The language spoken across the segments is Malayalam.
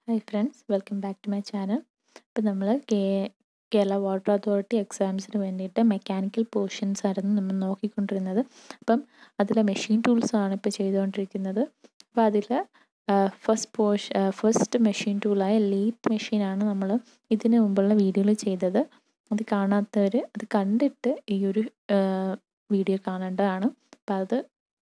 hi friends welcome back to my channel ഇപ്പം നമ്മൾ കേ കേരള വാട്ടർ അതോറിറ്റി എക്സാംസിന് വേണ്ടിയിട്ട് മെക്കാനിക്കൽ പോർഷൻസ് ആയിരുന്നു നമ്മൾ നോക്കിക്കൊണ്ടിരുന്നത് അപ്പം അതിലെ മെഷീൻ ടൂൾസ് ആണ് ഇപ്പോൾ ചെയ്തുകൊണ്ടിരിക്കുന്നത് അപ്പോൾ അതിൽ ഫസ്റ്റ് പോർഷ ഫസ്റ്റ് മെഷീൻ ടൂളായ ലീത്ത് മെഷീനാണ് നമ്മൾ ഇതിന് മുമ്പുള്ള വീഡിയോയിൽ ചെയ്തത് അത് കാണാത്തവർ അത് കണ്ടിട്ട് ഈ ഒരു വീഡിയോ കാണേണ്ടതാണ് അപ്പം അത്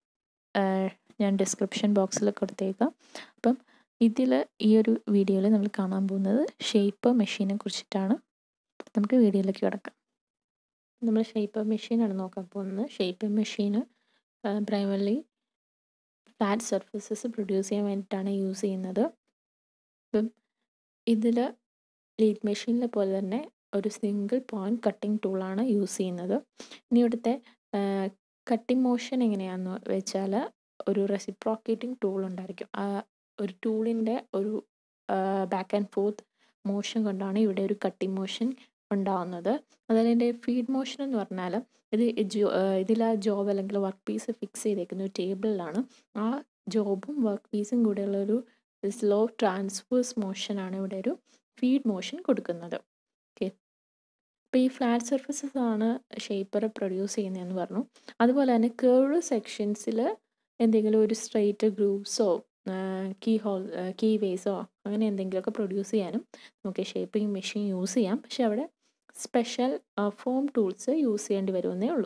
ഞാൻ ഡിസ്ക്രിപ്ഷൻ ബോക്സിൽ കൊടുത്തേക്കാം അപ്പം ഇതിൽ ഈ ഒരു വീഡിയോയിൽ നമ്മൾ കാണാൻ പോകുന്നത് ഷേപ്പ് മെഷീനെ കുറിച്ചിട്ടാണ് നമുക്ക് വീഡിയോയിലേക്ക് കിടക്കാം നമ്മൾ ഷേപ്പ് മെഷീനാണ് നോക്കാൻ പോകുന്നത് ഷേപ്പ് മെഷീന് പ്രൈമർലി ഫ്ലാറ്റ് സർഫസസ് പ്രൊഡ്യൂസ് ചെയ്യാൻ വേണ്ടിയിട്ടാണ് യൂസ് ചെയ്യുന്നത് ഇപ്പം ഇതിൽ ലീഡ് മെഷീനിലെ പോലെ തന്നെ ഒരു സിംഗിൾ പോയിൻറ്റ് കട്ടിംഗ് ടൂളാണ് യൂസ് ചെയ്യുന്നത് ഇനി ഇവിടുത്തെ കട്ടിംഗ് മോഷൻ എങ്ങനെയാണെന്ന് വെച്ചാൽ ഒരു റെസിപ്രോക്കേറ്റിംഗ് ടൂൾ ഉണ്ടായിരിക്കും ആ ഒരു ടൂളിൻ്റെ ഒരു ബാക്ക് ആൻഡ് ഫോർത്ത് മോഷൻ കൊണ്ടാണ് ഇവിടെ ഒരു കട്ടിംഗ് മോഷൻ ഉണ്ടാവുന്നത് അതുപോലെ എൻ്റെ ഫീഡ് മോഷൻ എന്ന് പറഞ്ഞാൽ ഇത് ജോ ഇതിൽ ആ ജോബ് അല്ലെങ്കിൽ വർക്ക് പീസ് ഫിക്സ് ചെയ്തേക്കുന്ന ഒരു ടേബിളിലാണ് ആ ജോബും വർക്ക് പീസും കൂടെയുള്ള ഒരു സ്ലോ ട്രാൻസ്ഫേഴ്സ് മോഷനാണ് ഇവിടെ ഒരു ഫീഡ് മോഷൻ കൊടുക്കുന്നത് ഓക്കെ അപ്പോൾ ഈ ഫ്ലാറ്റ് സർഫസസ് ആണ് ഷേപ്പർ പ്രൊഡ്യൂസ് ചെയ്യുന്നതെന്ന് പറഞ്ഞു അതുപോലെ തന്നെ കേർവ് സെക്ഷൻസിൽ എന്തെങ്കിലും ഒരു സ്ട്രെയിറ്റ് ഗ്രൂപ്പ്സോ കീ ഹോൾ കീ വേസോ അങ്ങനെ എന്തെങ്കിലുമൊക്കെ പ്രൊഡ്യൂസ് ചെയ്യാനും നമുക്ക് ഷേപ്പിംഗ് മെഷീൻ യൂസ് ചെയ്യാം പക്ഷെ അവിടെ സ്പെഷ്യൽ ഫോം ടൂൾസ് യൂസ് ചെയ്യേണ്ടി വരുമെന്നേ ഉള്ളൂ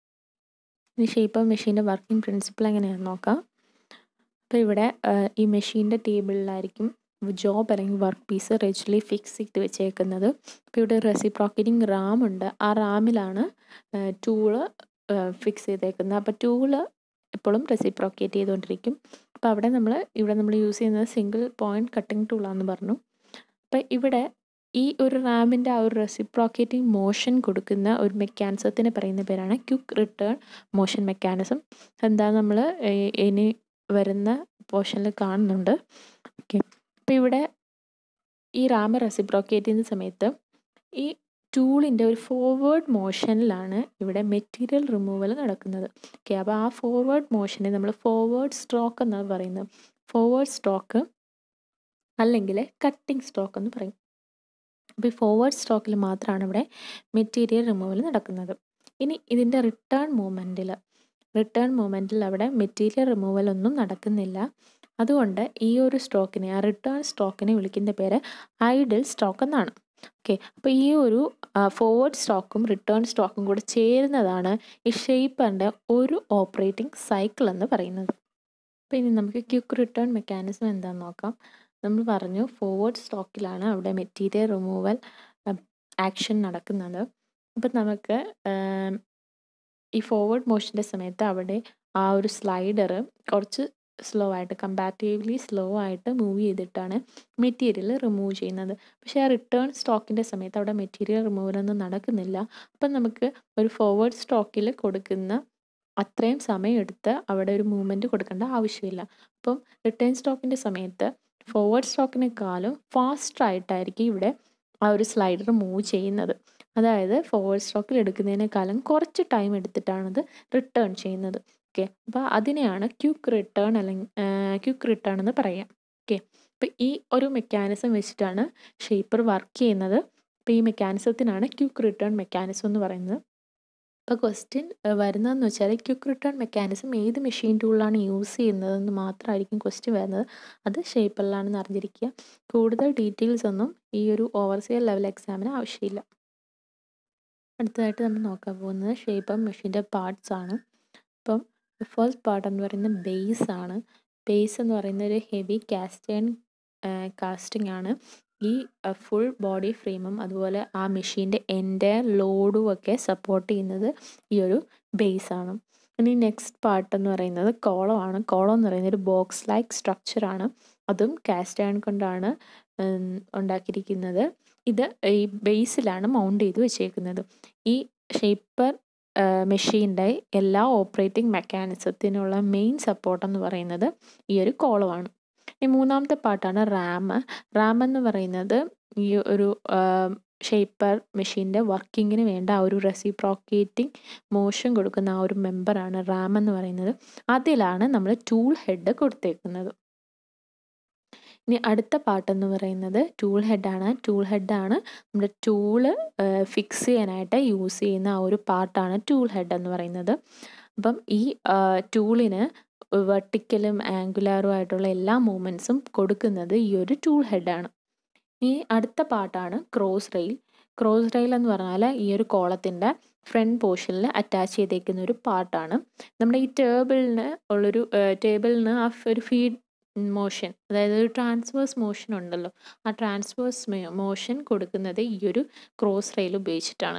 ഇനി ഷേപ്പ് മെഷീൻ്റെ വർക്കിംഗ് പ്രിൻസിപ്പിൾ എങ്ങനെയാണെന്ന് നോക്കാം അപ്പോൾ ഇവിടെ ഈ മെഷീൻ്റെ ടേബിളിലായിരിക്കും ജോബ് അല്ലെങ്കിൽ വർക്ക് പീസ് റെജിലി ഫിക്സ് ചെയ്ത് വെച്ചേക്കുന്നത് അപ്പോൾ ഇവിടെ റെസിപ്രോക്കറ്റിംഗ് റാം ഉണ്ട് ആ റാമിലാണ് ടൂള് ഫിക്സ് ചെയ്തേക്കുന്നത് അപ്പോൾ ടൂള് എപ്പോഴും റെസിപ്രോക്കേറ്റ് ചെയ്തുകൊണ്ടിരിക്കും അപ്പോൾ അവിടെ നമ്മൾ ഇവിടെ നമ്മൾ യൂസ് ചെയ്യുന്നത് സിംഗിൾ പോയിൻറ്റ് കട്ടിംഗ് ടൂളാണെന്ന് പറഞ്ഞു അപ്പോൾ ഇവിടെ ഈ ഒരു റാമിൻ്റെ ആ ഒരു റെസിപ്രോക്കേറ്റിംഗ് മോഷൻ കൊടുക്കുന്ന ഒരു മെക്കാനിസത്തിന് പറയുന്ന പേരാണ് ക്യുക്ക് റിട്ടേൺ മോഷൻ മെക്കാനിസം എന്താ നമ്മൾ ഇനി വരുന്ന പോർഷനിൽ കാണുന്നുണ്ട് ഓക്കെ അപ്പോൾ ഇവിടെ ഈ റാം റെസിപ്രോക്കേറ്റ് ചെയ്യുന്ന സമയത്ത് ഈ ടൂളിൻ്റെ ഒരു ഫോർവേഡ് മോഷനിലാണ് ഇവിടെ മെറ്റീരിയൽ റിമൂവൽ നടക്കുന്നത് ഓക്കെ അപ്പോൾ ആ ഫോർവേഡ് മോഷനെ നമ്മൾ ഫോർവേഡ് സ്ട്രോക്ക് എന്നാണ് പറയുന്നത് ഫോർവേഡ് സ്ട്രോക്ക് അല്ലെങ്കിൽ കട്ടിംഗ് സ്ട്രോക്ക് എന്ന് പറയും അപ്പോൾ ഈ ഫോർവേഡ് സ്ട്രോക്കിൽ മാത്രമാണ് ഇവിടെ മെറ്റീരിയൽ റിമൂവൽ നടക്കുന്നത് ഇനി ഇതിൻ്റെ റിട്ടേൺ മൂവ്മെൻറ്റിൽ റിട്ടേൺ മൂവ്മെൻറ്റിൽ അവിടെ മെറ്റീരിയൽ റിമൂവൽ ഒന്നും നടക്കുന്നില്ല അതുകൊണ്ട് ഈ ഒരു സ്ട്രോക്കിനെ ആ റിട്ടേൺ സ്ട്രോക്കിനെ വിളിക്കുന്ന പേര് ഐഡിൽ സ്ട്രോക്ക് എന്നാണ് ഓക്കെ അപ്പോൾ ഈ ഒരു ഫോർവേഡ് സ്റ്റോക്കും റിട്ടേൺ സ്റ്റോക്കും കൂടെ ചേരുന്നതാണ് ഈ ഷേപ്പറിൻ്റെ ഒരു ഓപ്പറേറ്റിംഗ് സൈക്കിൾ എന്ന് പറയുന്നത് അപ്പോൾ ഇനി നമുക്ക് ക്യുക്ക് റിട്ടേൺ മെക്കാനിസം എന്താണെന്ന് നോക്കാം നമ്മൾ പറഞ്ഞു ഫോർവേഡ് സ്റ്റോക്കിലാണ് അവിടെ മെറ്റീരിയൽ റിമൂവൽ ആക്ഷൻ നടക്കുന്നത് അപ്പം നമുക്ക് ഈ ഫോർവേഡ് മോഷൻ്റെ സമയത്ത് അവിടെ ആ ഒരു സ്ലൈഡർ കുറച്ച് സ്ലോ ആയിട്ട് കമ്പാരിറ്റീവ്ലി സ്ലോ ആയിട്ട് മൂവ് ചെയ്തിട്ടാണ് മെറ്റീരിയൽ റിമൂവ് ചെയ്യുന്നത് പക്ഷേ ആ റിട്ടേൺ സ്റ്റോക്കിൻ്റെ സമയത്ത് അവിടെ മെറ്റീരിയൽ റിമൂവലൊന്നും നടക്കുന്നില്ല അപ്പം നമുക്ക് ഒരു ഫോർവേഡ് സ്റ്റോക്കിൽ കൊടുക്കുന്ന അത്രയും സമയം എടുത്ത് അവിടെ ഒരു മൂവ്മെൻറ്റ് കൊടുക്കേണ്ട ആവശ്യമില്ല അപ്പം റിട്ടേൺ സ്റ്റോക്കിൻ്റെ സമയത്ത് ഫോർവേഡ് സ്റ്റോക്കിനേക്കാളും ഫാസ്റ്റ് ആയിട്ടായിരിക്കും ഇവിടെ ആ ഒരു സ്ലൈഡർ മൂവ് ചെയ്യുന്നത് അതായത് ഫോർവേഡ് സ്റ്റോക്കിൽ എടുക്കുന്നതിനേക്കാളും കുറച്ച് ടൈം എടുത്തിട്ടാണത് റിട്ടേൺ ചെയ്യുന്നത് ഓക്കെ അപ്പോൾ അതിനെയാണ് ക്യുക്ക് റിട്ടേൺ അല്ലെങ്കിൽ ക്യുക്ക് റിട്ടേൺ എന്ന് പറയാം ഓക്കെ അപ്പോൾ ഈ ഒരു മെക്കാനിസം വെച്ചിട്ടാണ് ഷേപ്പർ വർക്ക് ചെയ്യുന്നത് അപ്പോൾ ഈ മെക്കാനിസത്തിനാണ് ക്യുക്ക് റിട്ടേൺ മെക്കാനിസം എന്ന് പറയുന്നത് അപ്പോൾ ക്വസ്റ്റ്യൻ വരുന്നതെന്ന് വെച്ചാൽ ക്യുക്ക് റിട്ടേൺ മെക്കാനിസം ഏത് മെഷീൻ ടൂളിലാണ് യൂസ് ചെയ്യുന്നതെന്ന് മാത്രമായിരിക്കും ക്വസ്റ്റ്യൻ വരുന്നത് അത് ഷേപ്പറിലാണെന്ന് അറിഞ്ഞിരിക്കുക കൂടുതൽ ഡീറ്റെയിൽസ് ഒന്നും ഈ ഒരു ഓവർസിയർ ലെവൽ എക്സാമിന് ആവശ്യമില്ല അടുത്തതായിട്ട് നമ്മൾ നോക്കാൻ പോകുന്നത് ഷേപ്പർ മെഷീൻ്റെ പാർട്സ് ആണ് അപ്പം ഫസ്റ്റ് പാർട്ട് എന്ന് പറയുന്നത് ബേസ് ആണ് ബേസ് എന്ന് പറയുന്ന ഒരു ഹെവി കാസ്റ്റേൺ കാസ്റ്റിംഗ് ആണ് ഈ ഫുൾ ബോഡി ഫ്രെയിമും അതുപോലെ ആ മെഷീൻ്റെ എൻ്റെ ലോഡും ഒക്കെ സപ്പോർട്ട് ചെയ്യുന്നത് ഈ ഒരു ബേസ് ആണ് ഇനി നെക്സ്റ്റ് പാർട്ട് എന്ന് പറയുന്നത് കോളം ആണ് കോളം എന്ന് പറയുന്നത് ഒരു ബോക്സ് ലൈക്ക് സ്ട്രക്ചറാണ് അതും കാസ്റ്റ് അയൺ കൊണ്ടാണ് ഉണ്ടാക്കിയിരിക്കുന്നത് ഇത് ഈ ബേസിലാണ് മൗണ്ട് ചെയ്ത് വെച്ചേക്കുന്നത് ഈ ഷേപ്പർ മെഷീൻ്റെ എല്ലാ ഓപ്പറേറ്റിംഗ് മെക്കാനിസത്തിനുള്ള മെയിൻ സപ്പോർട്ട് എന്ന് പറയുന്നത് ഈ ഒരു കോളമാണ് ഈ മൂന്നാമത്തെ പാർട്ടാണ് റാം റാം എന്ന് പറയുന്നത് ഈ ഒരു ഷേപ്പർ മെഷീൻ്റെ വർക്കിങ്ങിന് വേണ്ട ആ ഒരു റെസിപ്രോക്കേറ്റിംഗ് മോഷൻ കൊടുക്കുന്ന ആ ഒരു മെമ്പറാണ് റാം എന്ന് പറയുന്നത് അതിലാണ് നമ്മൾ ടൂൾ ഹെഡ് കൊടുത്തേക്കുന്നത് ഇനി അടുത്ത പാർട്ടെന്ന് പറയുന്നത് ടൂൾ ഹെഡാണ് ടൂൾ ഹെഡാണ് നമ്മുടെ ടൂള് ഫിക്സ് ചെയ്യാനായിട്ട് യൂസ് ചെയ്യുന്ന ആ ഒരു പാർട്ടാണ് ടൂൾ ഹെഡ് എന്ന് പറയുന്നത് അപ്പം ഈ ടൂളിന് വെർട്ടിക്കലും ആംഗുലാറും ആയിട്ടുള്ള എല്ലാ മൂവ്മെൻറ്റ്സും കൊടുക്കുന്നത് ഈ ഒരു ടൂൾ ഹെഡാണ് ഈ അടുത്ത പാർട്ടാണ് ക്രോസ് റെയിൽ ക്രോസ് റെയിൽ എന്ന് പറഞ്ഞാൽ ഈ ഒരു കോളത്തിൻ്റെ ഫ്രണ്ട് പോർഷനിൽ അറ്റാച്ച് ചെയ്തേക്കുന്ന ഒരു പാർട്ടാണ് നമ്മുടെ ഈ ടേബിളിന് ഉള്ളൊരു ടേബിളിന് ആ ഒരു ഫീഡ് മോഷൻ അതായത് ഒരു ട്രാൻസ്വേഴ്സ് മോഷൻ ഉണ്ടല്ലോ ആ ട്രാൻസ്വേഴ്സ് മോഷൻ കൊടുക്കുന്നത് ഈ ഒരു ക്രോസ് റെയിൽ ഉപയോഗിച്ചിട്ടാണ്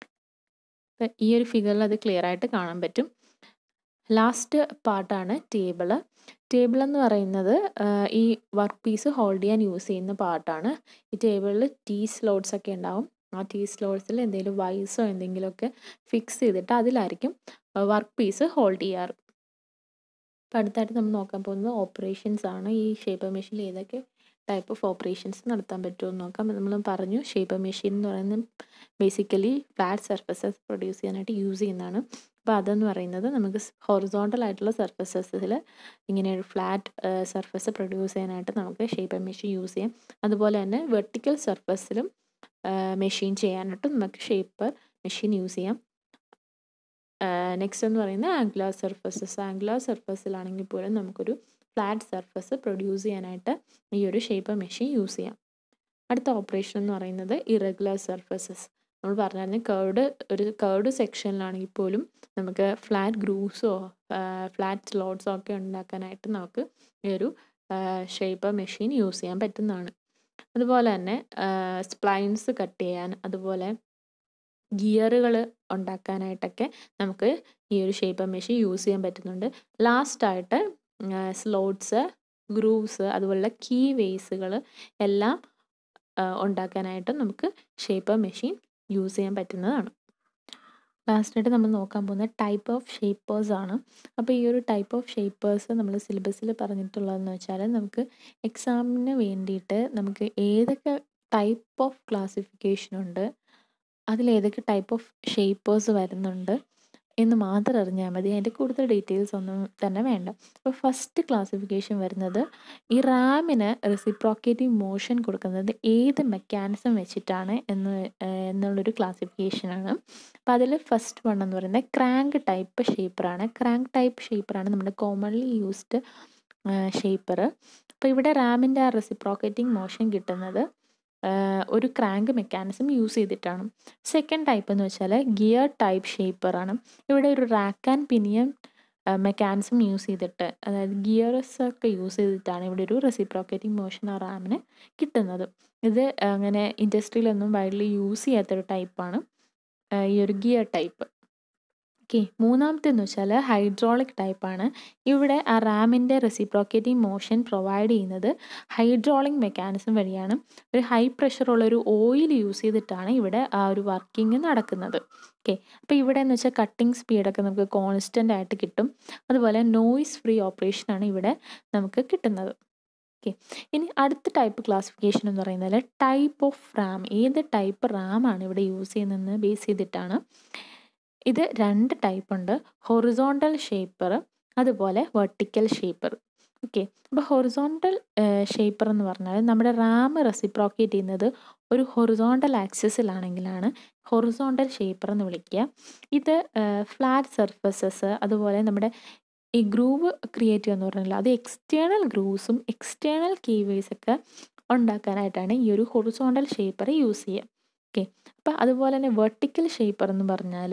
ഈ ഒരു ഫിഗറിൽ അത് ക്ലിയർ ആയിട്ട് കാണാൻ പറ്റും ലാസ്റ്റ് പാർട്ടാണ് ടേബിള് ടേബിൾ എന്ന് പറയുന്നത് ഈ വർക്ക് പീസ് ഹോൾഡ് ചെയ്യാൻ യൂസ് ചെയ്യുന്ന പാർട്ടാണ് ഈ ടേബിളിൽ ടീ സ്ലോട്ട്സ് ഒക്കെ ഉണ്ടാവും ആ ടീ സ്ലോട്ട്സിൽ എന്തെങ്കിലും വൈസോ എന്തെങ്കിലുമൊക്കെ ഫിക്സ് ചെയ്തിട്ട് അതിലായിരിക്കും വർക്ക് പീസ് ഹോൾഡ് ചെയ്യാറ് അപ്പോൾ അടുത്തായിട്ട് നമ്മൾ നോക്കാൻ പോകുന്നത് ഓപ്പറേഷൻസ് ആണ് ഈ ഷേപ്പർ മെഷീനിൽ ഏതൊക്കെ ടൈപ്പ് ഓഫ് ഓപ്പറേഷൻസ് നടത്താൻ പറ്റുമെന്ന് നോക്കാം നമ്മൾ പറഞ്ഞു ഷേപ്പർ മെഷീൻ എന്ന് പറയുന്നത് ബേസിക്കലി ഫ്ലാറ്റ് സർഫസസ് പ്രൊഡ്യൂസ് ചെയ്യാനായിട്ട് യൂസ് ചെയ്യുന്നതാണ് അപ്പോൾ അതെന്ന് പറയുന്നത് നമുക്ക് ഹൊറിസോണ്ടൽ ആയിട്ടുള്ള സർഫസസിൽ ഇങ്ങനെ ഒരു ഫ്ലാറ്റ് സർഫസ് പ്രൊഡ്യൂസ് ചെയ്യാനായിട്ട് നമുക്ക് ഷേപ്പർ മെഷീൻ യൂസ് ചെയ്യാം അതുപോലെ തന്നെ വെർട്ടിക്കൽ സർഫസിലും മെഷീൻ ചെയ്യാനായിട്ട് നമുക്ക് ഷേപ്പർ മെഷീൻ യൂസ് ചെയ്യാം നെക്സ്റ്റ് എന്ന് പറയുന്നത് ആംഗുലാർ സർഫസസ് ആംഗുലാർ സർഫസിലാണെങ്കിൽ പോലും നമുക്കൊരു ഫ്ലാറ്റ് സർഫസ് പ്രൊഡ്യൂസ് ചെയ്യാനായിട്ട് ഈ ഒരു ഷേപ്പർ മെഷീൻ യൂസ് ചെയ്യാം അടുത്ത ഓപ്പറേഷൻ എന്ന് പറയുന്നത് ഇറഗുലർ സർഫസസ് നമ്മൾ പറഞ്ഞായിരുന്നു കേർഡ് ഒരു കേർഡ് സെക്ഷനിലാണെങ്കിൽ പോലും നമുക്ക് ഫ്ലാറ്റ് ഗ്രൂവ്സോ ഫ്ലാറ്റ് സ്ലോട്ട്സോ ഒക്കെ ഉണ്ടാക്കാനായിട്ട് നമുക്ക് ഈ ഒരു ഷേപ്പർ മെഷീൻ യൂസ് ചെയ്യാൻ പറ്റുന്നതാണ് അതുപോലെ തന്നെ സ്പ്ലൈൻസ് കട്ട് ചെയ്യാൻ അതുപോലെ ഗിയറുകൾ ഉണ്ടാക്കാനായിട്ടൊക്കെ നമുക്ക് ഈ ഒരു ഷേപ്പർ മെഷീൻ യൂസ് ചെയ്യാൻ പറ്റുന്നുണ്ട് ലാസ്റ്റായിട്ട് സ്ലോട്ട്സ് ഗ്രൂവ്സ് അതുപോലുള്ള കീ വേസുകൾ എല്ലാം ഉണ്ടാക്കാനായിട്ട് നമുക്ക് ഷേപ്പർ മെഷീൻ യൂസ് ചെയ്യാൻ പറ്റുന്നതാണ് ലാസ്റ്റായിട്ട് നമ്മൾ നോക്കാൻ പോകുന്ന ടൈപ്പ് ഓഫ് ഷേപ്പേഴ്സ് ആണ് അപ്പോൾ ഈ ഒരു ടൈപ്പ് ഓഫ് ഷേപ്പേഴ്സ് നമ്മൾ സിലബസിൽ പറഞ്ഞിട്ടുള്ളതെന്ന് വെച്ചാൽ നമുക്ക് എക്സാമിന് വേണ്ടിയിട്ട് നമുക്ക് ഏതൊക്കെ ടൈപ്പ് ഓഫ് ക്ലാസിഫിക്കേഷൻ ഉണ്ട് അതിലേതൊക്കെ ടൈപ്പ് ഓഫ് ഷേപ്പേഴ്സ് വരുന്നുണ്ട് എന്ന് മാത്രം അറിഞ്ഞാൽ മതി അതിൻ്റെ കൂടുതൽ ഡീറ്റെയിൽസ് ഒന്നും തന്നെ വേണ്ട അപ്പോൾ ഫസ്റ്റ് ക്ലാസിഫിക്കേഷൻ വരുന്നത് ഈ റാമിന് റെസിപ്രോക്കേറ്റീവ് മോഷൻ കൊടുക്കുന്നത് ഏത് മെക്കാനിസം വെച്ചിട്ടാണ് എന്ന് എന്നുള്ളൊരു ക്ലാസിഫിക്കേഷനാണ് അപ്പോൾ അതിൽ ഫസ്റ്റ് വൺ എന്ന് പറയുന്നത് ക്രാങ്ക് ടൈപ്പ് ഷേപ്പറാണ് ക്രാങ്ക് ടൈപ്പ് ഷേപ്പറാണ് നമ്മുടെ കോമൺലി യൂസ്ഡ് ഷേപ്പർ അപ്പോൾ ഇവിടെ റാമിൻ്റെ ആ റെസിപ്രോക്കേറ്റിംഗ് മോഷൻ കിട്ടുന്നത് ഒരു ക്രാങ്ക് മെക്കാനിസം യൂസ് ചെയ്തിട്ടാണ് സെക്കൻഡ് ടൈപ്പ് എന്ന് വെച്ചാൽ ഗിയർ ടൈപ്പ് ഷേപ്പറാണ് ഇവിടെ ഒരു rack and pinion mechanism use ചെയ്തിട്ട് അതായത് ഗിയർസ് ഒക്കെ യൂസ് ചെയ്തിട്ടാണ് ഇവിടെ ഒരു റെസിപ്രോക്കേറ്റിംഗ് മോഷൻ ആ റാമിന് കിട്ടുന്നത് ഇത് അങ്ങനെ ഇൻഡസ്ട്രിയിലൊന്നും വൈഡ്ലി യൂസ് ചെയ്യാത്തൊരു ടൈപ്പാണ് ഈ ഒരു ഗിയർ ടൈപ്പ് ഓക്കെ മൂന്നാമത്തെന്ന് വെച്ചാൽ ഹൈഡ്രോളിക് ടൈപ്പാണ് ഇവിടെ ആ റാമിൻ്റെ റെസിപ്രോക്കേറ്റിംഗ് മോഷൻ പ്രൊവൈഡ് ചെയ്യുന്നത് ഹൈഡ്രോളിക് മെക്കാനിസം വഴിയാണ് ഒരു ഹൈ പ്രഷറുള്ള ഒരു ഓയിൽ യൂസ് ചെയ്തിട്ടാണ് ഇവിടെ ആ ഒരു വർക്കിംഗ് നടക്കുന്നത് ഓക്കെ അപ്പോൾ ഇവിടെ എന്ന് വെച്ചാൽ കട്ടിംഗ് സ്പീഡൊക്കെ നമുക്ക് കോൺസ്റ്റൻ്റ് ആയിട്ട് കിട്ടും അതുപോലെ നോയിസ് ഫ്രീ ഓപ്പറേഷനാണ് ഇവിടെ നമുക്ക് കിട്ടുന്നത് ഓക്കെ ഇനി അടുത്ത ടൈപ്പ് ക്ലാസിഫിക്കേഷൻ എന്ന് പറയുന്നത് ടൈപ്പ് ഓഫ് റാം ഏത് ടൈപ്പ് റാം ആണ് ഇവിടെ യൂസ് ചെയ്യുന്നതെന്ന് ബേസ് ചെയ്തിട്ടാണ് ഇത് രണ്ട് ടൈപ്പ് ഉണ്ട് ഹൊറിസോണ്ടൽ ഷേപ്പർ അതുപോലെ വെർട്ടിക്കൽ ഷേപ്പർ ഓക്കെ അപ്പോൾ ഹൊറിസോണ്ടൽ ഷേപ്പർ എന്ന് പറഞ്ഞാൽ നമ്മുടെ റാം റെസിപ്രോക്കേറ്റ് ചെയ്യുന്നത് ഒരു ഹൊറിസോണ്ടൽ ആക്സിസിലാണെങ്കിലാണ് ഹൊറിസോണ്ടൽ ഷേപ്പർ എന്ന് വിളിക്കുക ഇത് ഫ്ലാറ്റ് സർഫസസ് അതുപോലെ നമ്മുടെ ഈ ഗ്രൂവ് ക്രിയേറ്റ് ചെയ്യുക എന്ന് പറഞ്ഞാൽ അത് എക്സ്റ്റേണൽ ഗ്രൂവ്സും എക്സ്റ്റേണൽ കീവേഴ്സ് ഒക്കെ ഉണ്ടാക്കാനായിട്ടാണ് ഈ ഒരു ഹൊറിസോണ്ടൽ ഷേപ്പർ യൂസ് ചെയ്യുക ഓക്കെ അപ്പോൾ അതുപോലെ തന്നെ വെർട്ടിക്കൽ ഷേപ്പർ എന്ന് പറഞ്ഞാൽ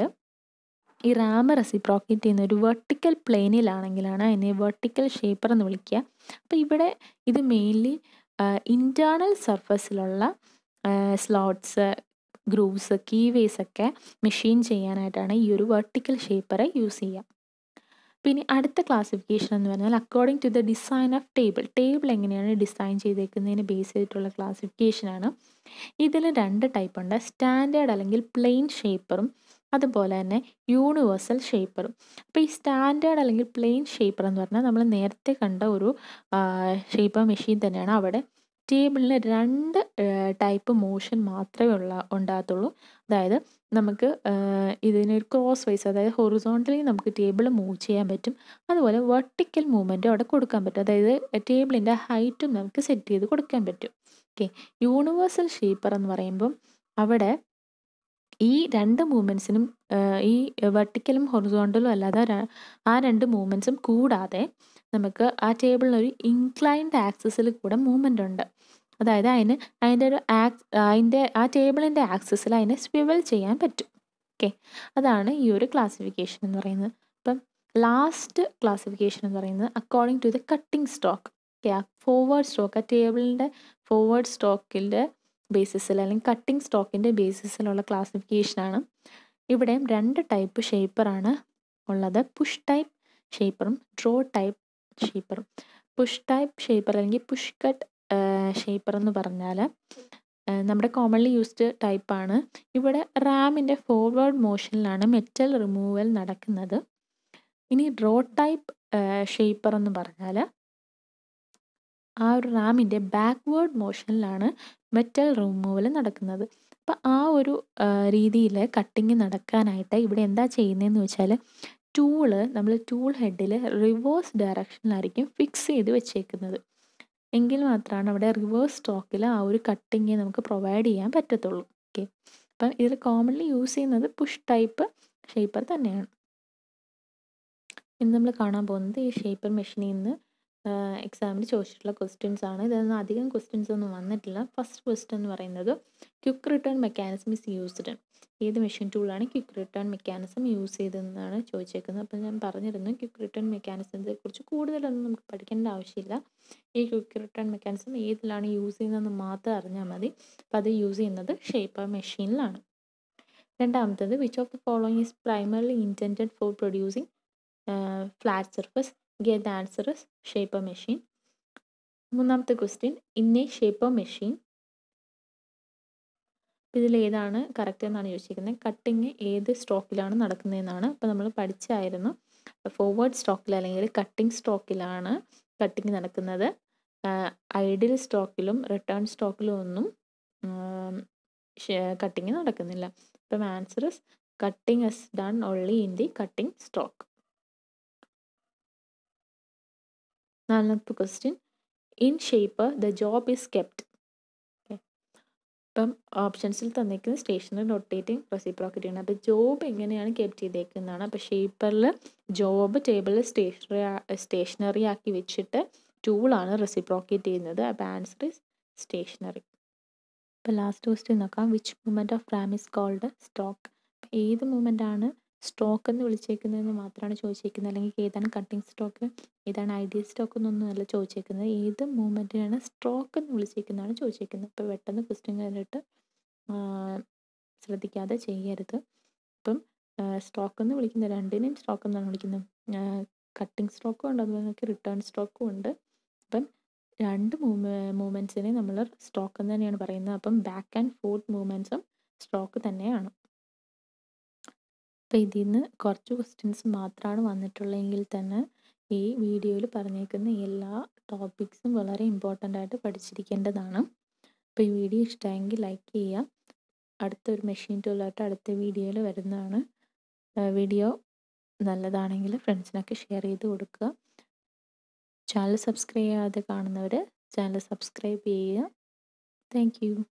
ഈ റാം റെസിപ്രോക്കേറ്റ് ചെയ്യുന്ന ഒരു വെർട്ടിക്കൽ പ്ലെയിനിലാണെങ്കിലാണ് അതിനെ വെർട്ടിക്കൽ ഷേപ്പർ എന്ന് വിളിക്കുക അപ്പോൾ ഇവിടെ ഇത് മെയിൻലി ഇൻറ്റേർണൽ സർഫസിലുള്ള സ്ലോട്ട്സ് ഗ്രൂവ്സ് കീവേസ് ഒക്കെ മെഷീൻ ചെയ്യാനായിട്ടാണ് ഈ ഒരു വെർട്ടിക്കൽ ഷേപ്പർ യൂസ് ചെയ്യുക പിന്നെ അടുത്ത ക്ലാസിഫിക്കേഷൻ എന്ന് പറഞ്ഞാൽ according to the design of table table എങ്ങനെയാണ് ഡിസൈൻ ചെയ്തേക്കുന്നതിന് ബേസ് ചെയ്തിട്ടുള്ള ക്ലാസിഫിക്കേഷനാണ് ഇതിൽ രണ്ട് ടൈപ്പ് ഉണ്ട് സ്റ്റാൻഡേർഡ് അല്ലെങ്കിൽ പ്ലെയിൻ ഷേപ്പറും അതുപോലെ തന്നെ യൂണിവേഴ്സൽ ഷേപ്പറും അപ്പോൾ ഈ സ്റ്റാൻഡേർഡ് അല്ലെങ്കിൽ പ്ലെയിൻ ഷേപ്പർ എന്ന് പറഞ്ഞാൽ നമ്മൾ നേരത്തെ കണ്ട ഒരു ഷേപ്പർ മെഷീൻ തന്നെയാണ് അവിടെ ടേബിളിന് രണ്ട് ടൈപ്പ് മോഷൻ മാത്രമേ ഉള്ള ഉണ്ടാകത്തുള്ളൂ അതായത് നമുക്ക് ഇതിനൊരു ക്രോസ് വൈസ് അതായത് ഹൊറിസോണ്ടലി നമുക്ക് ടേബിൾ മൂവ് ചെയ്യാൻ പറ്റും അതുപോലെ വെർട്ടിക്കൽ മൂവ്മെൻറ്റും അവിടെ കൊടുക്കാൻ പറ്റും അതായത് ടേബിളിൻ്റെ ഹൈറ്റും നമുക്ക് സെറ്റ് ചെയ്ത് കൊടുക്കാൻ പറ്റും ഓക്കെ യൂണിവേഴ്സൽ ഷേപ്പർ എന്ന് പറയുമ്പം അവിടെ ഈ രണ്ട് മൂവ്മെൻറ്റ്സിനും ഈ വെർട്ടിക്കലും ഹൊറിസോണ്ടലും അല്ലാതെ ആ രണ്ട് മൂവ്മെൻറ്റ്സും കൂടാതെ നമുക്ക് ആ ടേബിളിനൊരു ഇൻക്ലൈൻഡ് ആക്സിസിൽ കൂടെ മൂവ്മെൻ്റ് ഉണ്ട് അതായത് അതിന് അതിൻ്റെ ഒരു ആക്സ് അതിൻ്റെ ആ ടേബിളിൻ്റെ ആക്സിസിൽ അതിനെ സ്വിവൽ ചെയ്യാൻ പറ്റും ഓക്കെ അതാണ് ഈ ഒരു ക്ലാസിഫിക്കേഷൻ എന്ന് പറയുന്നത് അപ്പം ലാസ്റ്റ് ക്ലാസിഫിക്കേഷൻ എന്ന് പറയുന്നത് according to the cutting stroke okay ആ ഫോർവേഡ് സ്റ്റോക്ക് ആ ടേബിളിൻ്റെ ഫോർവേഡ് സ്റ്റോക്കിൻ്റെ ബേസിസിൽ അല്ലെങ്കിൽ കട്ടിംഗ് സ്റ്റോക്കിൻ്റെ ബേസിസിലുള്ള ക്ലാസിഫിക്കേഷനാണ് ഇവിടെയും രണ്ട് ടൈപ്പ് ഷേപ്പറാണ് ഉള്ളത് പുഷ് ടൈപ്പ് ഷേപ്പറും ഡ്രോ ടൈപ്പ് ഷേപ്പറും പുഷ് ടൈപ്പ് ഷേപ്പർ അല്ലെങ്കിൽ പുഷ് കട്ട് ഷേപ്പർ എന്ന് പറഞ്ഞാൽ നമ്മുടെ കോമൺലി യൂസ്ഡ് ടൈപ്പാണ് ഇവിടെ റാമിൻ്റെ ഫോർവേഡ് മോഷനിലാണ് മെറ്റൽ റിമൂവൽ നടക്കുന്നത് ഇനി ഡ്രോ ടൈപ്പ് ഷേപ്പർ എന്ന് പറഞ്ഞാൽ ആ ഒരു റാമിൻ്റെ ബാക്ക്വേർഡ് മോഷനിലാണ് മെറ്റൽ റിമൂവൽ നടക്കുന്നത് അപ്പോൾ ആ ഒരു രീതിയിൽ കട്ടിങ് നടക്കാനായിട്ട് ഇവിടെ എന്താ ചെയ്യുന്നതെന്ന് വെച്ചാൽ ടൂള് നമ്മൾ ടൂൾ ഹെഡിൽ റിവേഴ്സ് ഡയറക്ഷനിലായിരിക്കും ഫിക്സ് ചെയ്ത് വെച്ചേക്കുന്നത് എങ്കിൽ മാത്രമാണ് അവിടെ റിവേഴ്സ് സ്റ്റോക്കിൽ ആ ഒരു കട്ടിങ് നമുക്ക് പ്രൊവൈഡ് ചെയ്യാൻ പറ്റത്തുള്ളൂ ഓക്കെ അപ്പം ഇതിൽ കോമൺലി യൂസ് ചെയ്യുന്നത് പുഷ് ടൈപ്പ് ഷേപ്പർ തന്നെയാണ് ഇന്ന് നമ്മൾ കാണാൻ പോകുന്നത് ഈ ഷേപ്പർ മെഷീനിൽ നിന്ന് എക്സാമിന് ചോദിച്ചിട്ടുള്ള ക്വസ്റ്റ്യൻസ് ആണ് ഇതൊന്നും അധികം ക്വസ്റ്റ്യൻസ് ഒന്നും വന്നിട്ടില്ല ഫസ്റ്റ് ക്വസ്റ്റ്യൻ എന്ന് പറയുന്നത് quick return mechanism is used ഏത് മെഷീൻ ടൂളാണ് ക്വിക്ക് റിട്ടേൺ മെക്കാനിസം യൂസ് ചെയ്തതെന്നാണ് ചോദിച്ചേക്കുന്നത് അപ്പോൾ ഞാൻ പറഞ്ഞിരുന്നു ക്വിക്ക് റിട്ടേൺ മെക്കാനിസത്തെ കുറിച്ച് കൂടുതലൊന്നും നമുക്ക് പഠിക്കേണ്ട ആവശ്യമില്ല ഈ ക്വിക്ക് റിട്ടേൺ മെക്കാനിസം ഏതിലാണ് യൂസ് ചെയ്യുന്നതെന്ന് മാത്രം അറിഞ്ഞാൽ മതി അപ്പോൾ അത് യൂസ് ചെയ്യുന്നത് ഷേപ്പർ മെഷീനിലാണ് രണ്ടാമത്തത് which of the following is primarily intended for producing flat surface get the answer is shaper machine മൂന്നാമത്തെ question in a shaper machine ഇതിൽ ഏതാണ് കറക്റ്റ് എന്നാണ് ചോദിച്ചിരിക്കുന്നത് കട്ടിങ് ഏത് സ്റ്റോക്കിലാണ് നടക്കുന്നതെന്നാണ് അപ്പോൾ നമ്മൾ പഠിച്ചായിരുന്നു ഫോർവേഡ് സ്റ്റോക്കിൽ അല്ലെങ്കിൽ കട്ടിംഗ് സ്റ്റോക്കിലാണ് കട്ടിങ് നടക്കുന്നത് ഐഡിയൽ സ്റ്റോക്കിലും റിട്ടേൺ സ്റ്റോക്കിലും ഒന്നും കട്ടിങ് നടക്കുന്നില്ല അപ്പം answer is cutting is done only in the cutting stroke നാലാമത്തെ question in shaper the job is kept ഇപ്പം ഓപ്ഷൻസിൽ തന്നിരിക്കുന്നത് സ്റ്റേഷനറി റൊട്ടേറ്റിംഗ് റെസിപ്രോക്കറ്റ് ആണ് അപ്പോൾ ജോബ് എങ്ങനെയാണ് കെപ്റ്റ് ചെയ്തേക്കുന്നതാണ് അപ്പോൾ ഷേപ്പറിൽ ജോബ് ടേബിളിൽ സ്റ്റേഷനറി സ്റ്റേഷനറി ആക്കി വെച്ചിട്ട് ടൂളാണ് റെസിപ്രോക്കേറ്റ് ചെയ്യുന്നത് അപ്പോൾ ആൻസർ ഇസ് സ്റ്റേഷനറി ഇപ്പോൾ ലാസ്റ്റ് ക്വസ്റ്റ്യൻ നോക്കാം which movement of ram is called stroke ഏത് മൂവ്മെൻ്റ് ആണ് സ്റ്റോക്ക് എന്ന് വിളിച്ചേക്കുന്നതെന്ന് മാത്രമാണ് ചോദിച്ചേക്കുന്നത് അല്ലെങ്കിൽ ഏതാണ് കട്ടിംഗ് സ്റ്റോക്ക് ഏതാണ് ഐഡിയൽ സ്റ്റോക്ക് എന്നൊന്നുമല്ല ചോദിച്ചേക്കുന്നത് ഏത് മൂവ്മെൻറ്റിനാണ് സ്ട്രോക്ക് എന്ന് വിളിച്ചേക്കുന്നതാണ് ചോദിച്ചേക്കുന്നത് ഇപ്പോൾ പെട്ടെന്ന് ക്വസ്റ്റ്യൻ കണ്ടിട്ട് ശ്രദ്ധിക്കാതെ ചെയ്യരുത് ഇപ്പം സ്റ്റോക്ക് എന്ന് വിളിക്കുന്ന രണ്ടിനെയും സ്റ്റോക്ക് എന്നാണ് വിളിക്കുന്നത് കട്ടിംഗ് സ്ട്രോക്കും ഉണ്ട് അതുപോലെ നമുക്ക് റിട്ടേൺ സ്ട്രോക്കും ഉണ്ട് അപ്പം രണ്ട് മൂവ്മെൻറ്റ്സിനെ നമ്മൾ സ്റ്റോക്ക് എന്ന് തന്നെയാണ് പറയുന്നത് അപ്പം ബാക്ക് ആൻഡ് ഫോർത്ത് മൂവ്മെൻറ്റ്സും സ്ട്രോക്ക് തന്നെയാണ് അപ്പോൾ ഇതിൽ നിന്ന് കുറച്ച് ക്വസ്റ്റ്യൻസ് മാത്രമാണ് വന്നിട്ടുള്ളതെങ്കിൽ തന്നെ ഈ വീഡിയോയിൽ പറഞ്ഞേക്കുന്ന എല്ലാ ടോപ്പിക്സും വളരെ ഇമ്പോർട്ടൻ്റ് ആയിട്ട് പഠിച്ചിരിക്കേണ്ടതാണ് അപ്പോൾ ഈ വീഡിയോ ഇഷ്ടമായെങ്കിൽ ലൈക്ക് ചെയ്യുക അടുത്തൊരു മെഷീൻ ടൂളായിട്ട് അടുത്ത വീഡിയോയിൽ വരുന്നതാണ് വീഡിയോ നല്ലതാണെങ്കിൽ ഫ്രണ്ട്സിനൊക്കെ ഷെയർ ചെയ്ത് കൊടുക്കുക ചാനൽ സബ്സ്ക്രൈബ് ചെയ്യാതെ കാണുന്നവർ ചാനൽ സബ്സ്ക്രൈബ് ചെയ്യുക താങ്ക്